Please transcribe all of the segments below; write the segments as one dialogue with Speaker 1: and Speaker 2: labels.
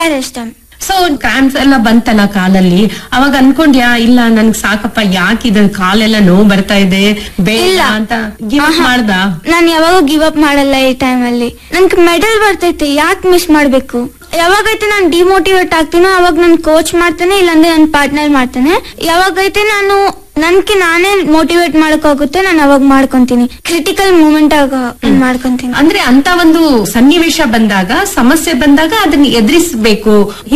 Speaker 1: ಪ್ಯಾರೆಸ್ಟ್ time
Speaker 2: so cramps ಎಲ್ಲ ಬಂತಲ್ಲ ಕಾಲಲ್ಲಿ ಅವಾಗ ಅನ್ಕೊಂಡ್ಯಾ ಇಲ್ಲ ನನ್ಗ್ ಸಾಕಪ್ಪ ಯಾಕೆ ಇದನ್ ಕಾಲೆಲ್ಲ ನೋವು ಬರ್ತಾ ಇದೆ ಬೇಡ
Speaker 1: ಇಲ್ಲ.
Speaker 2: ಅಂತ ಗಿವ್ ಅಪ್ ಮಾಡ್ದ
Speaker 1: ನಾನು ಯಾವಾಗ ಗಿವ್ ಅಪ್ ಮಾಡಲ್ಲ ಈ ಟೈಮ್ ಅಲ್ಲಿ ನನ್ಗೆ ಮೆಡಲ್ ಬರ್ತೈತೆ ಯಾಕೆ ಮಿಸ್ ಮಾಡ್ಬೇಕು ಯಾವಾಗೈತೆ ನಾನು ಡಿಮೋಟಿವೇಟ್ ಆಗ್ತೀನೋ ಅವಾಗ ನನ್ ಕೋಚ್ ಮಾಡ್ತಾನೆ ಇಲ್ಲಾಂದ್ರೆ ನನ್ನ ಪಾರ್ಟ್ನರ್ ಮಾಡ್ತಾನೆ ಯಾವಾಗೈತೆ ನಾನು ನನ್ಗೆ ನಾನೇ ಮೋಟಿವೇಟ್ ಮಾಡಕ್ಕಾಗುತ್ತೆ ನಾನು ಅವಾಗ ಮಾಡ್ಕೊಂತೀನಿ ಕ್ರಿಟಿಕಲ್ ಮೂಮೆಂಟ್ ಆಗ ಮಾಡ್ಕೊಂತೀನಿ
Speaker 2: ಅಂದ್ರೆ ಅಂತ ಒಂದು ಸನ್ನಿವೇಶ ಬಂದಾಗ ಸಮಸ್ಯೆ ಬಂದಾಗ ಅದನ್ನ ಎದುರಿಸಬೇಕು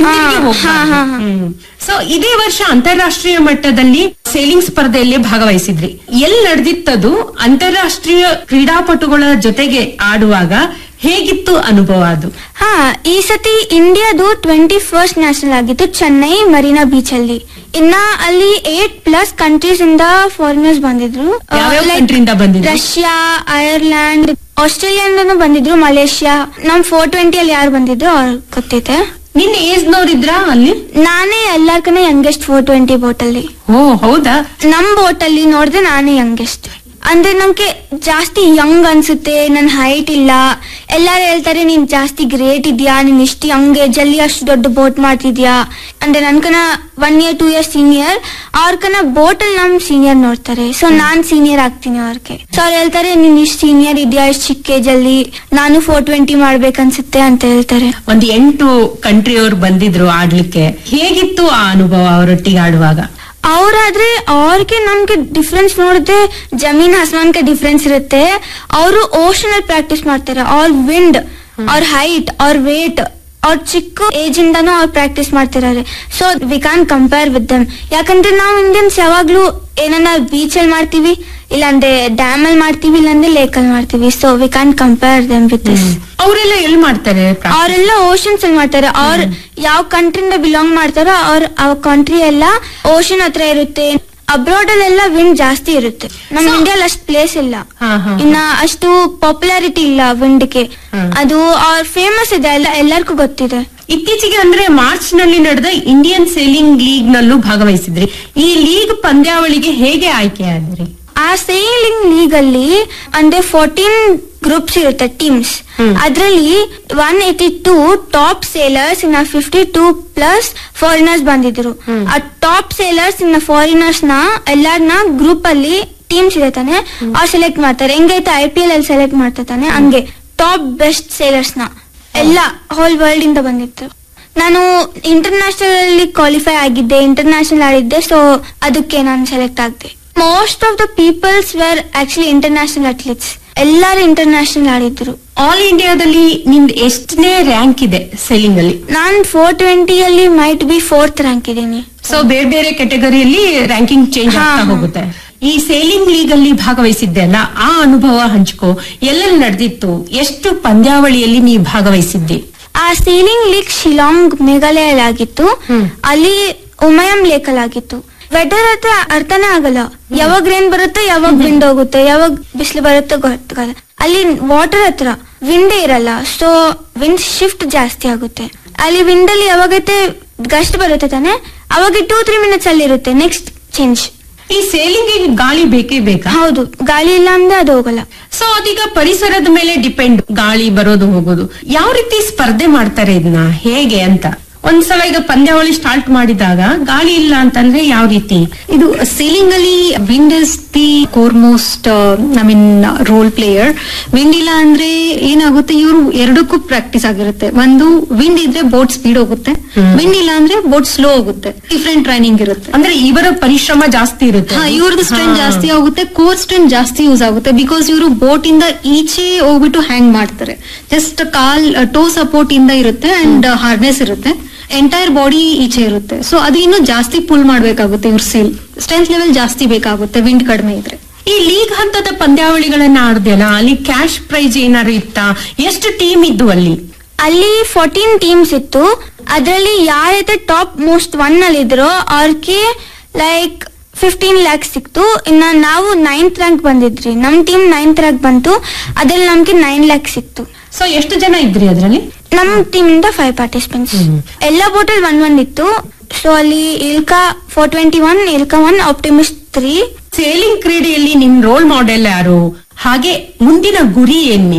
Speaker 1: ಹಾ, ಹಾ, ಹಾ.
Speaker 2: ಸೊ ಇದೇ ವರ್ಷ ಅಂತಾರಾಷ್ಟ್ರೀಯ ಮಟ್ಟದಲ್ಲಿ ಸೇಲಿಂಗ್ ಸ್ಪರ್ಧೆಯಲ್ಲಿ ಭಾಗವಹಿಸಿದ್ರಿ ಎಲ್ಲಿ ನಡೆದಿತ್ತದು ಅಂತಾರಾಷ್ಟ್ರೀಯ ಕ್ರೀಡಾಪಟುಗಳ ಜೊತೆಗೆ ಆಡುವಾಗ ಹೇಗಿತ್ತು ಅನುಭವ ಅದು
Speaker 1: ಹಾ ಈ ಸತಿ ಇಂಡಿಯಾದು ಟ್ವೆಂಟಿ ಫಸ್ಟ್ ನ್ಯಾಷನಲ್ ಆಗಿತ್ತು ಚೆನ್ನೈ ಮರೀನಾ ಬೀಚ್ ಅಲ್ಲಿ ಇನ್ನ ಅಲ್ಲಿ ಏಟ್ ಪ್ಲಸ್ ಕಂಟ್ರೀಸ್ ಇಂದ ಫಾರಿನರ್ಸ್ ಬಂದಿದ್ರು ಆ,
Speaker 2: ಯಾವ್ಯಾವ
Speaker 1: like
Speaker 2: country ಇಂದ ಬಂದಿದ್ರು?
Speaker 1: ರಷ್ಯಾ ಐರ್ಲ್ಯಾಂಡ್ ಆಸ್ಟ್ರೇಲಿಯಾನು ಬಂದಿದ್ರು ಮಲೇಷ್ಯಾ ನಮ್ ಫೋರ್ ಟ್ವೆಂಟಿ ಅಲ್ಲಿ ಯಾರು ಬಂದಿದ್ರು ಅವ್ರ ಗೊತ್ತೈತೆ
Speaker 2: ನಿನ್ನ ಏಜ್ ನೋಡಿದ್ರಾ ಅಲ್ಲಿ
Speaker 1: ನಾನೇ ಎಲ್ಲಾರ್ಕನ ಯಂಗೆಸ್ಟ್ ಫೋರ್ ಟ್ವೆಂಟಿ ಬೋಟ್ ಅಲ್ಲಿ
Speaker 2: ಓ ಹೌದಾ
Speaker 1: ನಮ್ ಬೋಟ್ ಅಲ್ಲಿ ನೋಡಿದ್ರೆ ನಾನೇ ಯಂಗೆಸ್ಟ್ ಅಂದ್ರೆ ನಮ್ಗೆ ಜಾಸ್ತಿ ಯಂಗ್ ಅನ್ಸುತ್ತೆ ನನ್ ಹೈಟ್ ಇಲ್ಲ ಎಲ್ಲಾರು ಹೇಳ್ತಾರೆ ನೀನ್ ಜಾಸ್ತಿ ಗ್ರೇಟ್ ಇದ್ಯಾ ನೀನ್ ಇಷ್ಟು ಯಂಗ್ ಏಜ್ ಅಲ್ಲಿ ಅಷ್ಟು ದೊಡ್ಡ ಬೋಟ್ ಮಾಡ್ತಿದ್ಯಾ ಅಂದ್ರೆ ನನ್ಕನ one year two year senior ಅವ್ರಕನ ಬೋಟ್ ಅಲ್ಲಿ ನಮ್ ಸೀನಿಯರ್ ನೋಡ್ತಾರೆ ಸೊ ನಾನ್ ಸೀನಿಯರ್ ಆಗ್ತೀನಿ ಅವ್ರಿಗೆ ಸೊ ಅವ್ರು ಹೇಳ್ತಾರೆ ನೀನ್ ಇಷ್ಟು ಸೀನಿಯರ್ ಇದ್ಯಾ ಇಷ್ಟು ಚಿಕ್ಕ ಏಜ್ ಅಲ್ಲಿ ನಾನು ಫೋರ್ ಟ್ವೆಂಟಿ ಮಾಡ್ಬೇಕನ್ಸುತ್ತೆ ಅಂತ ಹೇಳ್ತಾರೆ
Speaker 2: ಒಂದ್ ಎಂಟು ಕಂಟ್ರಿಯವ್ರು ಬಂದಿದ್ರು ಆಡ್ಲಿಕ್ಕೆ ಹೇಗಿತ್ತು ಆ ಅನುಭವ ಅವರೊಟ್ಟಿಗೆ ಆಡುವಾಗ
Speaker 1: ಅವ್ರಾದ್ರೆ ಅವ್ರಿಗೆ ನಮ್ಗೆ ಡಿಫ್ರೆನ್ಸ್ ನೋಡಿದ್ರೆ ಜಮೀನ್ ಆಸ್ಮಾನ್ಗೆ ಡಿಫ್ರೆನ್ಸ್ ಇರುತ್ತೆ ಅವರು ಓಷನ್ ಅಲ್ಲಿ ಪ್ರಾಕ್ಟೀಸ್ ಮಾಡ್ತಾರೆ ಅವ್ರ ವಿಂಡ್ ಅವ್ರ ಹೈಟ್ ಅವ್ರ ವೇಟ್ ಅವ್ರ ಚಿಕ್ಕ ಏಜ್ ಇಂದಾನು ಅವ್ರು ಪ್ರಾಕ್ಟೀಸ್ ಮಾಡ್ತಿದ್ದಾರೆ so we can compare with them ಯಾಕಂದ್ರೆ ನಾವು ಇಂಡಿಯನ್ಸ್ ಯಾವಾಗ್ಲೂ ಏನನ್ನ ಬೀಚ್ ಅಲ್ಲಿ ಮಾಡ್ತೀವಿ ಇಲ್ಲಾಂದ್ರೆ ಡ್ಯಾಮ್ ಅಲ್ಲಿ ಮಾಡ್ತೀವಿ ಇಲ್ಲಾಂದ್ರೆ ಲೇಕ್ ಅಲ್ಲಿ ಮಾಡ್ತೀವಿ so we can compare them with this
Speaker 2: ಅವರೆಲ್ಲ ಎಲ್ಲಿ ಮಾಡ್ತಾರೆ practice?
Speaker 1: ಅವರೆಲ್ಲ ಓಷನ್ಸ್ ಅಲ್ಲಿ ಮಾಡ್ತಾರೆ ಅವ್ರ ಯಾವ ಕಂಟ್ರಿಯಿಂದ ಬಿಲಾಂಗ್ ಮಾಡ್ತಾರೋ ಅವ್ರ ಆ ಕಂಟ್ರಿ ಎಲ್ಲ ಓಷನ್ ಹತ್ರ ಇರುತ್ತೆ ಅಬ್ರಾಡ್ ಅಲ್ಲೆಲ್ಲ ವಿಂಡ್ ಜಾಸ್ತಿ ಇರುತ್ತೆ ನಮ್
Speaker 2: So-
Speaker 1: ಇಂಡಿಯಲ್ಲಿ ಅಷ್ಟು ಪ್ಲೇಸ್ ಇಲ್ಲ
Speaker 2: ಹಾ, ಹಾ, ಹಾ.
Speaker 1: ಇನ್ನ ಅಷ್ಟು ಪಾಪ್ಯುಲಾರಿಟಿ ಇಲ್ಲ ವಿಂಡ್ಗೆ
Speaker 2: ಹ್ಮ್.
Speaker 1: ಅದು ಅವ್ರ ಫೇಮಸ್ ಇದೆ ಎಲ್ಲ ಎಲ್ಲರಿಗೂ ಗೊತ್ತಿದೆ
Speaker 2: ಇತ್ತೀಚೆಗೆ ಅಂದ್ರೆ ಮಾರ್ಚ್ ನಲ್ಲಿ ನಡೆದ ಇಂಡಿಯನ್ ಸೇಲಿಂಗ್ ಲೀಗ್ ನಲ್ಲೂ ಭಾಗವಹಿಸಿದ್ರಿ ಈ ಲೀಗ್ ಪಂದ್ಯಾವಳಿಗೆ ಹೇಗೆ ಆಯ್ಕೆ ಆದ್ರಿ
Speaker 1: ಆ ಸೇಲಿಂಗ್ ಲೀಗ್ ಅಲ್ಲಿ ಅಂದ್ರೆ ಫೋರ್ಟೀನ್ ಗ್ರೂಪ್ಸ್ ಇರುತ್ತೆ ಟೀಮ್ಸ್
Speaker 2: ಹ್ಮ್.
Speaker 1: ಅದ್ರಲ್ಲಿ one eighty two top sailors ಇನ್ನ ಫಿಫ್ಟಿ ಟೂ ಪ್ಲಸ್ ಫಾರಿನರ್ಸ್ ಬಂದಿದ್ರು
Speaker 2: ಹ್ಮ್.
Speaker 1: ಆ ಟಾಪ್ ಸೇಲರ್ಸ್ ಇನ್ನ ಫಾರಿನರ್ಸ್ ನ ಎಲ್ಲಾರ್ನ ಗ್ರೂಪ್ ಅಲ್ಲಿ ಟೀಮ್ಸ್ ಇದೆ ತಾನೆ ಅವ್ರು ಸೆಲೆಕ್ಟ್ ಮಾಡ್ತಾರೆ ಹೆಂಗೈತೆ ಐ ಪಿ ಎಲ್ ಅಲ್ಲಿ ಸೆಲೆಕ್ಟ್ ಮಾಡ್ತಾರೆ ತಾನೆ ಹಂಗೆ ಟಾಪ್ ಬೆಸ್ಟ್ ಸೇಲರ್ಸ್ ನ ಎಲ್ಲ ಹೋಲ್ ವರ್ಲ್ಡ್ ಇಂದ ಬಂದಿತ್ತು ನಾನು ಇಂಟರ್ನ್ಯಾಷನಲ್ ಅಲ್ಲಿ ಕ್ವಾಲಿಫೈ ಆಗಿದ್ದೆ ಇಂಟರ್ನ್ಯಾಷನಲ್ ಆಡಿದ್ದೆ ಸೊ ಅದಕ್ಕೆ ನಾನು ಸೆಲೆಕ್ಟ್ ಆಗ್ದೆ most of the peoples were actually international athletes ಎಲ್ಲಾರು ಇಂಟರ್ನ್ಯಾಷನಲ್ ಆಡಿದ್ರು
Speaker 2: ಆಲ್ ಇಂಡಿಯಾದಲ್ಲಿ ನಿಮ್ದು ಎಷ್ಟನೇ ರ್ಯಾಂಕ್ ಇದೆ ಸೇಲಿಂಗ್ ಅಲ್ಲಿ
Speaker 1: ನಾನ್ ಫೋರ್ ಟ್ವೆಂಟಿ ಅಲ್ಲಿ ಮೈಟ್ ಬಿ ಫೋರ್ತ್ ರ್ಯಾಂಕ್ ಇದೀನಿ
Speaker 2: ಸೊ ಬೇರೆ ಬೇರೆ ಕೆಟಗರಿಯಲ್ಲಿ ರ್ಯಾಂಕಿಂಗ್ ಚೇಂಜ್
Speaker 1: ಹಾ,
Speaker 2: ಆಗ್ತಾ
Speaker 1: ಹಾ.
Speaker 2: ಹೋಗುತ್ತೆ ಈ ಸೇಲಿಂಗ್ ಲೀಗ್ ಅಲ್ಲಿ ಭಾಗವಹಿಸಿದ್ದೆ ಅಲ್ಲ ಆ ಅನುಭವ ಹಂಚ್ಕೋ ಎಲ್ಲೆಲ್ಲಿ ನಡೆದಿತ್ತು ಎಷ್ಟು ಪಂದ್ಯಾವಳಿಯಲ್ಲಿ ನೀವು ಭಾಗವಹಿಸಿದ್ದಿ
Speaker 1: ಆ ಸೀಲಿಂಗ್ ಲೀಗ್ ಶಿಲಾಂಗ್ ಮೇಘಾಲಯಲ್ಲಿ ಆಗಿತ್ತು
Speaker 2: ಹ್ಮ್.
Speaker 1: ಅಲ್ಲಿ ಉಮಯಂ ಲೇಕ್ ಅಲ್ಲಿ ಆಗಿತ್ತು ವೆದರ್ ಹತ್ರ ಅರ್ಥನೇ ಆಗಲ್ಲ ಯಾವಾಗ ರೇನ್ ಬರುತ್ತೆ ಯಾವಾಗ ವಿಂಡ್ ಹೋಗುತ್ತೆ ಯಾವಾಗ ಬಿಸಿಲು ಬರುತ್ತೆ ಗೊತ್ತಾಗಲ್ಲ ಅಲ್ಲಿ ವಾಟರ್ ಹತ್ರ ವಿಂಡೇ ಇರಲ್ಲ ಸೊ ವಿಂಡ್ ಶಿಫ್ಟ್ ಜಾಸ್ತಿ ಆಗುತ್ತೆ ಅಲ್ಲಿ ವಿಂಡ್ ಅಲ್ಲಿ ಯಾವಾಗೈತೆ ಗಸ್ಟ್ ಬರುತ್ತೆ ತಾನೆ ಅವಾಗ ಟೂ ತ್ರೀ ಮಿನಿಟ್ಸ್ ಅಲ್ಲಿ ಇರುತ್ತೆ ನೆಕ್ಸ್ಟ್ ಚೇಂಜ್
Speaker 2: ಈ ಸೇಲಿಂಗ್ ಗಾಳಿ ಬೇಕೇ ಬೇಕಾ
Speaker 1: ಹೌದು ಗಾಳಿ ಇಲ್ಲ ಅಂದ್ರೆ ಅದು ಹೋಗಲ್ಲ
Speaker 2: ಸೊ ಅದೀಗ ಪರಿಸರದ ಮೇಲೆ ಡಿಪೆಂಡ್ ಗಾಳಿ ಬರೋದು ಹೋಗೋದು ಯಾವ ರೀತಿ ಸ್ಪರ್ಧೆ ಮಾಡ್ತಾರೆ ಇದನ್ನ ಹೇಗೆ ಅಂತ ಒಂದ್ಸಲ ಈಗ ಪಂದ್ಯಾವಳಿ ಸ್ಟಾರ್ಟ್ ಮಾಡಿದಾಗ ಗಾಳಿ ಇಲ್ಲ ಅಂತಂದ್ರೆ ಯಾವ ರೀತಿ
Speaker 3: ಇದು ಸೀಲಿಂಗ್ ಅಲ್ಲಿ wind is the core most I mean role player wind ಇಲ್ಲ ಅಂದ್ರೆ ಏನಾಗುತ್ತೆ ಇವರು ಎರಡಕ್ಕೂ ಪ್ರಾಕ್ಟೀಸ್ ಆಗಿರುತ್ತೆ ಒಂದು ವಿಂಡ್ ಇದ್ರೆ ಬೋಟ್ ಸ್ಪೀಡ್ ಹೋಗುತ್ತೆ
Speaker 2: ಹ್ಮ್.
Speaker 3: ವಿಂಡ್ ಇಲ್ಲ ಅಂದ್ರೆ ಬೋಟ್ ಸ್ಲೋ ಹೋಗುತ್ತೆ ಡಿಫ್ರೆಂಟ್ ಟ್ರೈನಿಂಗ್ ಇರುತ್ತೆ
Speaker 2: ಅಂದ್ರೆ ಇವರ ಪರಿಶ್ರಮ ಜಾಸ್ತಿ ಇರುತ್ತೆ
Speaker 3: ಹಾ ಇವ್ರದ್ದು ಸ್ಟ್ರೆಂತ್
Speaker 2: ಹಾ.
Speaker 3: ಜಾಸ್ತಿ ಆಗುತ್ತೆ ಕೋರ್ ಸ್ಟ್ರೆಂತ್ ಜಾಸ್ತಿ ಯೂಸ್ ಆಗುತ್ತೆ ಬಿಕಾಸ್ ಇವರು ಬೋಟ್ ಇಂದ ಈಚೆ ಹೋಗ್ಬಿಟ್ಟು ಹ್ಯಾಂಗ್ ಮಾಡ್ತಾರೆ ಜಸ್ಟ್ ಕಾಲ್ ಟೋ ಸಪೋರ್ಟ್ ಇಂದ ಇರುತ್ತೆ ಅಂಡ್ ಹಾರ್ನೆಸ್ ಇರುತ್ತೆ ಎಂಟೈರ್ ಬಾಡಿ ಈಚೆ ಇರುತ್ತೆ ಸೊ ಅದು ಇನ್ನು ಜಾಸ್ತಿ ಪುಲ್ ಮಾಡ್ಬೇಕಾಗುತ್ತೆ ಇವ್ರ ಸೇಲ್ ಸ್ಟ್ರೆಂತ್ ಲೆವೆಲ್ ಜಾಸ್ತಿ ಬೇಕಾಗುತ್ತೆ ವಿಂಡ್ ಕಡಿಮೆ ಇದ್ರೆ
Speaker 2: ಈ ಲೀಗ್ ಹಂತದ ಪಂದ್ಯಾವಳಿಗಳನ್ನ ಆಡ್ದಲ್ಲ ಅಲ್ಲಿ ಕ್ಯಾಶ್ ಪ್ರೈಸ್ ಏನಾದ್ರು ಇತ್ತಾ ಎಷ್ಟು ಟೀಮ್ ಇದ್ದು ಅಲ್ಲಿ
Speaker 1: ಅಲ್ಲಿ ಫೋರ್ಟೀನ್ ಟೀಮ್ಸ್ ಇತ್ತು ಅದರಲ್ಲಿ ಯಾರೈತೆ ಟಾಪ್ ಮೋಸ್ಟ್ ಒನ್ ಅಲ್ಲಿ ಇದ್ರೋ ಅವ್ರಿಗೆ ಲೈಕ್ ಫಿಫ್ಟೀನ್ ಲ್ಯಾಕ್ಸ್ ಸಿಕ್ತು ಇನ್ನ ನಾವು ನೈನ್ತ್ ರ್ಯಾಂಕ್ ಬಂದಿದ್ರಿ ನಮ್ ಟೀಮ್ ನೈನ್ತ್ ರ್ಯಾಂಕ್ ಬಂತು ಅದ್ರಲ್ಲಿ ನಮ್ಗೆ ನೈನ್ ಲ್ಯಾಕ್ ಸಿಕ್ತು
Speaker 2: ಸೊ ಎಷ್ಟು ಜನ ಇದ್ರಿ ಅದ್ರಲ್ಲಿ
Speaker 1: ನಮ್ ಟೀಮ್ ಇಂದ ಫೈವ್ ಪಾರ್ಟಿಸಿಪೆಂಟ್ಸ್
Speaker 2: ಹ್ಮ್.
Speaker 1: ಎಲ್ಲ ಬೋಟಲ್ ಒನ್ ಒನ್ ಇತ್ತು ಸೊ ಅಲ್ಲಿ ILCA four twenty one ILCA one optimist three
Speaker 2: sailing ಕ್ರೀಡೆಯಲ್ಲಿ ನಿನ್ ರೋಲ್ ಮಾಡೆಲ್ ಯಾರು ಹಾಗೆ ಮುಂದಿನ ಗುರಿ ಏನ್ ನಿಂದು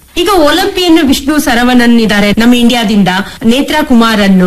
Speaker 2: ಈಗ ಒಲಿಂಪಿಯನ್ ವಿಷ್ಣು ಸರವಣನ್ ಇದ್ದಾರೆ ನಮ್ಮ ಇಂಡಿಯಾದಿಂದ ನೇತ್ರಾ ಕುಮಾರ್ ಅನ್ನು